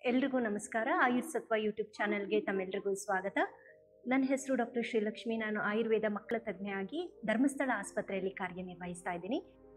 ಎಲ್ರಿಗೂ ನಮಸ್ಕಾರ ಆಯುರ್ ಸತ್ವ ಯೂಟ್ಯೂಬ್ ಚಾನೆಲ್ಗೆ ತಮ್ಮೆಲ್ರಿಗೂ ಸ್ವಾಗತ ನನ್ನ ಹೆಸರು ಡಾಕ್ಟರ್ ಶ್ರೀಲಕ್ಷ್ಮಿ ನಾನು ಆಯುರ್ವೇದ ಮಕ್ಕಳ ತಜ್ಞೆಯಾಗಿ ಧರ್ಮಸ್ಥಳ ಆಸ್ಪತ್ರೆಯಲ್ಲಿ ಕಾರ್ಯನಿರ್ವಹಿಸ್ತಾ ಇದ್ದೀನಿ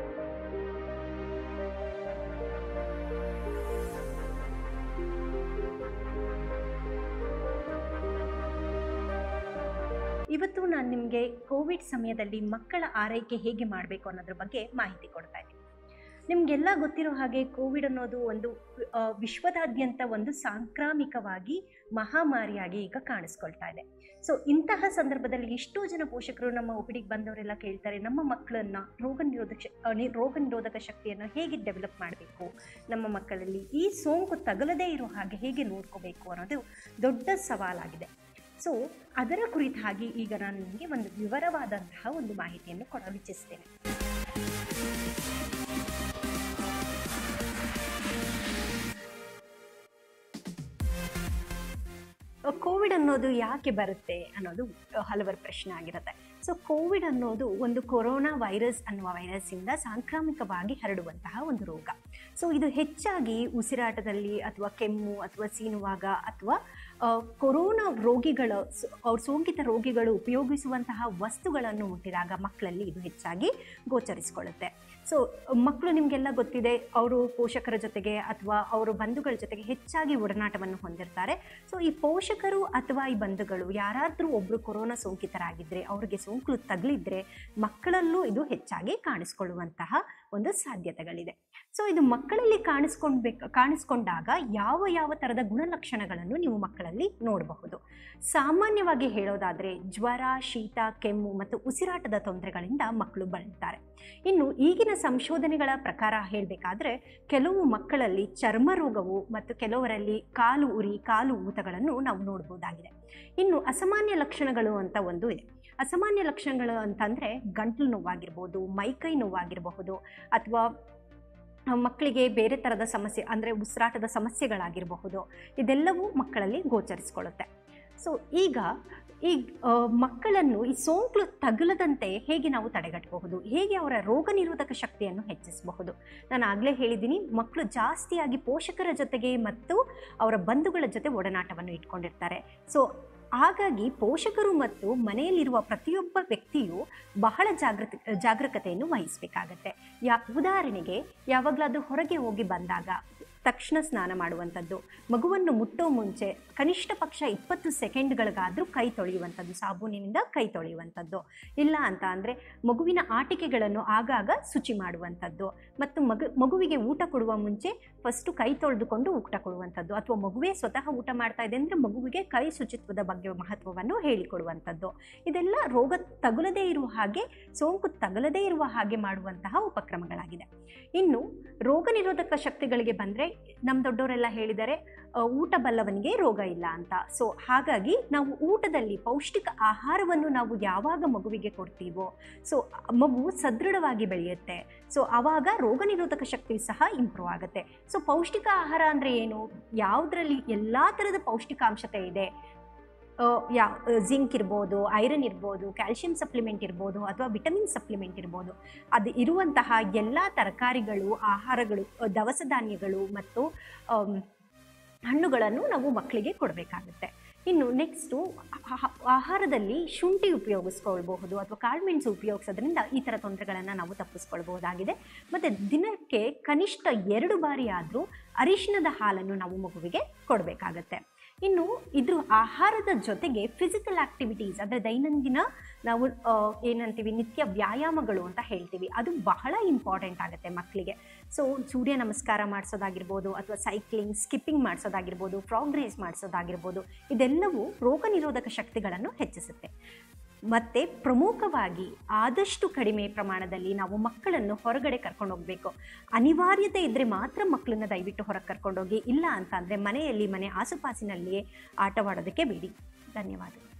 ಇವತ್ತು ನಾನು ನಿಮಗೆ ಕೋವಿಡ್ ಸಮಯದಲ್ಲಿ ಮಕ್ಕಳ ಆರೈಕೆ ಹೇಗೆ ಮಾಡಬೇಕು ಅನ್ನೋದ್ರ ಬಗ್ಗೆ ಮಾಹಿತಿ ಕೊಡ್ತಾ ಇದ್ದೀನಿ ನಿಮಗೆಲ್ಲ ಗೊತ್ತಿರೋ ಹಾಗೆ ಕೋವಿಡ್ ಅನ್ನೋದು ಒಂದು ಆ, ವಿಶ್ವದಾದ್ಯಂತ ಒಂದು ಸಾಂಕ್ರಾಮಿಕವಾಗಿ ಮಹಾಮಾರಿಯಾಗಿ ಈಗ ಕಾಣಿಸ್ಕೊಳ್ತಾ ಇದೆ ಸೊ ಇಂತಹ ಸಂದರ್ಭದಲ್ಲಿ ಎಷ್ಟೋ ಜನ ಪೋಷಕರು ನಮ್ಮ ಒಪಿಡಿಗೆ ಬಂದವರೆಲ್ಲ ಕೇಳ್ತಾರೆ ನಮ್ಮ ಮಕ್ಕಳನ್ನ ರೋಗ ನಿರೋಧಕ ಶ- ಆ, ನಿ- ರೋಗ ನಿರೋಧಕ ಶಕ್ತಿಯನ್ನು ಹೇಗೆ ಡೆವಲಪ್ ಮಾಡಬೇಕು ನಮ್ಮ ಮಕ್ಕಳಲ್ಲಿ ಈ ಸೋಂಕು ತಗಲದೇ ಇರೋ ಹಾಗೆ ಹೇಗೆ ನೋಡ್ಕೋಬೇಕು ಅನ್ನೋದು ದೊಡ್ಡ ಸವಾಲಾಗಿದೆ ಸೊ ಅದರ ಕುರಿತಾಗಿ ಈಗ ನಾನು ನಿಮಗೆ ಒಂದು ವಿವರವಾದಂತಹ ಒಂದು ಮಾಹಿತಿಯನ್ನು ಕೊಡಲು ಇಚ್ಛಿಸ್ತೇನೆ ಕೋವಿಡ್ ಅನ್ನೋದು ಯಾಕೆ ಬರುತ್ತೆ ಅನ್ನೋದು ಹಲವರ ಪ್ರಶ್ನೆ ಆಗಿರುತ್ತೆ ಸೊ ಕೋವಿಡ್ ಅನ್ನೋದು ಒಂದು ಕೊರೋನಾ ವೈರಸ್ ಅನ್ನುವ ವೈರಸ್ಸಿಂದ ಸಾಂಕ್ರಾಮಿಕವಾಗಿ ಹರಡುವಂತಹ ಒಂದು ರೋಗ ಸೊ ಇದು ಹೆಚ್ಚಾಗಿ ಉಸಿರಾಟದಲ್ಲಿ ಅಥವಾ ಕೆಮ್ಮು ಅಥವಾ ಸೀನುವಾಗ ಅಥವಾ ಆ, ಕೊರೋನಾ ರೋಗಿಗಳ ಸ- ಅವ್ರ ಸೋಂಕಿತ ರೋಗಿಗಳು ಉಪಯೋಗಿಸುವಂತಹ ವಸ್ತುಗಳನ್ನು ಮುಟ್ಟಿದಾಗ ಮಕ್ಕಳಲ್ಲಿ ಇದು ಹೆಚ್ಚಾಗಿ ಗೋಚರಿಸಿಕೊಳ್ಳುತ್ತೆ ಸೊ ಮಕ್ಕಳು ನಿಮಗೆಲ್ಲ ಗೊತ್ತಿದೆ ಅವರು ಪೋಷಕರ ಜೊತೆಗೆ ಅಥವಾ ಅವರು ಬಂಧುಗಳ ಜೊತೆಗೆ ಹೆಚ್ಚಾಗಿ ಒಡನಾಟವನ್ನು ಹೊಂದಿರ್ತಾರೆ ಸೊ ಈ ಪೋಷಕರು ಅಥವಾ ಈ ಬಂಧುಗಳು ಯಾರಾದರೂ ಒಬ್ಬರು ಕೊರೋನಾ ಸೋಂಕಿತರಾಗಿದ್ದರೆ ಅವರಿಗೆ ಸೋಂಕು ತಗಲಿದ್ರೆ ಮಕ್ಕಳಲ್ಲೂ ಇದು ಹೆಚ್ಚಾಗಿ ಕಾಣಿಸ್ಕೊಳ್ಳುವಂತಹ ಒಂದು ಸಾಧ್ಯತೆಗಳಿದೆ ಸೊ ಇದು ಮಕ್ಕಳಲ್ಲಿ ಕಾಣಿಸ್ಕೊಳ್ಬೇಕು ಕಾಣಿಸ್ಕೊಂಡಾಗ ಯಾವ ಯಾವ ಥರದ ಗುಣಲಕ್ಷಣಗಳನ್ನು ನೀವು ಮಕ್ಕಳಲ್ಲಿ ನೋಡಬಹುದು ಸಾಮಾನ್ಯವಾಗಿ ಹೇಳೋದಾದರೆ ಜ್ವರ ಶೀತ ಕೆಮ್ಮು ಮತ್ತು ಉಸಿರಾಟದ ತೊಂದರೆಗಳಿಂದ ಮಕ್ಕಳು ಬಳಲ್ತಾರೆ ಇನ್ನು ಈಗಿನ ಸಂಶೋಧನೆಗಳ ಪ್ರಕಾರ ಹೇಳಬೇಕಾದ್ರೆ ಕೆಲವು ಮಕ್ಕಳಲ್ಲಿ ಚರ್ಮ ರೋಗವು ಮತ್ತು ಕೆಲವರಲ್ಲಿ ಕಾಲು ಉರಿ ಕಾಲು ಊತಗಳನ್ನು ನಾವು ನೋಡ್ಬೋದಾಗಿದೆ ಇನ್ನು ಅಸಾಮಾನ್ಯ ಲಕ್ಷಣಗಳು ಅಂತ ಒಂದು ಇದೆ ಅಸಾಮಾನ್ಯ ಲಕ್ಷಣಗಳು ಅಂತಂದರೆ ಗಂಟಲು ನೋವಾಗಿರ್ಬೋದು ಮೈಕೈ ನೋವಾಗಿರಬಹುದು ಅಥವಾ ಮಕ್ಕಳಿಗೆ ಬೇರೆ ಥರದ ಸಮಸ್ಯೆ ಅಂದರೆ ಉಸಿರಾಟದ ಸಮಸ್ಯೆಗಳಾಗಿರಬಹುದು ಇದೆಲ್ಲವೂ ಮಕ್ಕಳಲ್ಲಿ ಗೋಚರಿಸ್ಕೊಳ್ಳುತ್ತೆ ಸೊ ಈಗ ಈ ಆ, ಮಕ್ಕಳನ್ನು ಈ ಸೋಂಕು ತಗುಲದಂತೆ ಹೇಗೆ ನಾವು ತಡೆಗಟ್ಟಬಹುದು ಹೇಗೆ ಅವರ ರೋಗ ನಿರೋಧಕ ಶಕ್ತಿಯನ್ನು ಹೆಚ್ಚಿಸಬಹುದು ನಾನು ಆಗಲೇ ಹೇಳಿದ್ದೀನಿ ಮಕ್ಕಳು ಜಾಸ್ತಿಯಾಗಿ ಪೋಷಕರ ಜೊತೆಗೆ ಮತ್ತು ಅವರ ಬಂಧುಗಳ ಜೊತೆ ಒಡನಾಟವನ್ನು ಇಟ್ಕೊಂಡಿರ್ತಾರೆ ಸೊ ಹಾಗಾಗಿ ಪೋಷಕರು ಮತ್ತು ಮನೆಯಲ್ಲಿರುವ ಪ್ರತಿಯೊಬ್ಬ ವ್ಯಕ್ತಿಯು ಬಹಳ ಜಾಗೃತಿ ಜಾಗರೂಕತೆಯನ್ನು ವಹಿಸಬೇಕಾಗತ್ತೆ ಯಾ ಉದಾಹರಣೆಗೆ ಯಾವಾಗಲಾದರೂ ಹೊರಗೆ ಹೋಗಿ ಬಂದಾಗ ತಕ್ಷಣ ಸ್ನಾನ ಮಾಡುವಂಥದ್ದು ಮಗುವನ್ನು ಮುಟ್ಟೋ ಮುಂಚೆ ಕನಿಷ್ಠ ಪಕ್ಷ ಇಪ್ಪತ್ತು ಸೆಕೆಂಡ್ಗಳಿಗಾದರೂ ಕೈ ತೊಳೆಯುವಂಥದ್ದು ಸಾಬೂನಿನಿಂದ ಕೈ ತೊಳೆಯುವಂಥದ್ದು ಇಲ್ಲ ಅಂತ ಅಂದರೆ ಮಗುವಿನ ಆಟಿಕೆಗಳನ್ನು ಆಗಾಗ ಶುಚಿ ಮಾಡುವಂಥದ್ದು ಮತ್ತು ಮಗು ಮಗುವಿಗೆ ಊಟ ಕೊಡುವ ಮುಂಚೆ ಫಸ್ಟು ಕೈ ತೊಳೆದುಕೊಂಡು ಊಟ ಕೊಡುವಂಥದ್ದು ಅಥವಾ ಮಗುವೇ ಸ್ವತಃ ಊಟ ಮಾಡ್ತಾ ಇದೆ ಅಂದರೆ ಮಗುವಿಗೆ ಕೈ ಶುಚಿತ್ವದ ಬಗ್ಗೆ ಮಹತ್ವವನ್ನು ಹೇಳಿಕೊಡುವಂಥದ್ದು ಇದೆಲ್ಲ ರೋಗ ತಗುಲದೇ ಇರುವ ಹಾಗೆ ಸೋಂಕು ತಗಲದೇ ಇರುವ ಹಾಗೆ ಮಾಡುವಂತಹ ಉಪಕ್ರಮಗಳಾಗಿದೆ ಇನ್ನು ರೋಗ ನಿರೋಧಕ ಶಕ್ತಿಗಳಿಗೆ ಬಂದರೆ ನಮ್ಮ ದೊಡ್ಡವರೆಲ್ಲ ಹೇಳಿದರೆ ಆ, ಊಟ ಬಲ್ಲವನಿಗೆ ರೋಗ ಇಲ್ಲ ಅಂತ ಸೊ ಹಾಗಾಗಿ ನಾವು ಊಟದಲ್ಲಿ ಪೌಷ್ಟಿಕ ಆಹಾರವನ್ನು ನಾವು ಯಾವಾಗ ಮಗುವಿಗೆ ಕೊಡ್ತೀವೋ ಸೊ ಮಗು ಸದೃಢವಾಗಿ ಬೆಳೆಯುತ್ತೆ ಸೊ ಆವಾಗ ರೋಗ ನಿರೋಧಕ ಶಕ್ತಿ ಸಹ ಇಂಪ್ರೂವ್ ಆಗುತ್ತೆ ಸೊ ಪೌಷ್ಟಿಕ ಆಹಾರ ಅಂದರೆ ಏನು ಯಾವುದರಲ್ಲಿ ಎಲ್ಲ ಥರದ ಪೌಷ್ಟಿಕಾಂಶತೆ ಇದೆ ಯಾ ಜಿಂಕ್ ಇರ್ಬೋದು ಐರನ್ ಇರ್ಬೋದು ಕ್ಯಾಲ್ಶಿಯಂ ಸಪ್ಲಿಮೆಂಟ್ ಇರ್ಬೋದು ಅಥವಾ ವಿಟಮಿನ್ ಸಪ್ಲಿಮೆಂಟ್ ಇರ್ಬೋದು ಅದು ಇರುವಂತಹ ಎಲ್ಲ ತರಕಾರಿಗಳು ಆಹಾರಗಳು ಅ, ದವಸ ಧಾನ್ಯಗಳು ಮತ್ತು ಆಮ್, ಹಣ್ಣುಗಳನ್ನು ನಾವು ಮಕ್ಕಳಿಗೆ ಕೊಡಬೇಕಾಗುತ್ತೆ ಇನ್ನು ನೆಕ್ಸ್ಟು ಆಹಾರದಲ್ಲಿ ಶುಂಠಿ ಉಪಯೋಗಿಸ್ಕೊಳ್ಬಹುದು ಅಥವಾ ಕಾಳುಮೆಣಸು ಉಪಯೋಗಿಸೋದ್ರಿಂದ ಈ ಥರ ತೊಂದರೆಗಳನ್ನು ನಾವು ತಪ್ಪಿಸ್ಕೊಳ್ಬಹುದಾಗಿದೆ ಮತ್ತು ದಿನಕ್ಕೆ ಕನಿಷ್ಠ ಎರಡು ಬಾರಿ ಆದರೂ ಅರಿಶಿಣದ ಹಾಲನ್ನು ನಾವು ಮಗುವಿಗೆ ಕೊಡಬೇಕಾಗತ್ತೆ ಇನ್ನು ಇದ್ರ ಆಹಾರದ ಜೊತೆಗೆ ಫಿಸಿಕಲ್ ಆಕ್ಟಿವಿಟೀಸ್ ಅಂದರೆ ದೈನಂದಿನ ನಾವು ಆ, ಏನಂತೀವಿ ನಿತ್ಯ ವ್ಯಾಯಾಮಗಳು ಅಂತ ಹೇಳ್ತೀವಿ ಅದು ಬಹಳ ಇಂಪಾರ್ಟೆಂಟ್ ಆಗುತ್ತೆ ಮಕ್ಕಳಿಗೆ ಸೊ ಸೂರ್ಯ ನಮಸ್ಕಾರ ಮಾಡಿಸೋದಾಗಿರ್ಬೋದು ಅಥವಾ ಸೈಕ್ಲಿಂಗ್ ಸ್ಕಿಪ್ಪಿಂಗ್ ಮಾಡಿಸೋದಾಗಿರ್ಬೋದು ಫ್ರಾಗ್ ರೇಸ್ ಮಾಡಿಸೋದಾಗಿರ್ಬೋದು ಇದೆಲ್ಲವೂ ರೋಗ ನಿರೋಧಕ ಶಕ್ತಿಗಳನ್ನು ಹೆಚ್ಚಿಸುತ್ತೆ ಮತ್ತು ಪ್ರಮುಖವಾಗಿ ಆದಷ್ಟು ಕಡಿಮೆ ಪ್ರಮಾಣದಲ್ಲಿ ನಾವು ಮಕ್ಕಳನ್ನು ಹೊರಗಡೆ ಕರ್ಕೊಂಡು ಹೋಗಬೇಕು ಅನಿವಾರ್ಯತೆ ಇದ್ದರೆ ಮಾತ್ರ ಮಕ್ಕಳನ್ನ ದಯವಿಟ್ಟು ಹೊರಗೆ ಕರ್ಕೊಂಡೋಗಿ ಇಲ್ಲ ಅಂತ ಅಂದರೆ ಮನೆಯಲ್ಲಿ ಮನೆ ಆಸುಪಾಸಿನಲ್ಲಿಯೇ ಆಟವಾಡೋದಕ್ಕೆ ಬಿಡಿ ಧನ್ಯವಾದಗಳು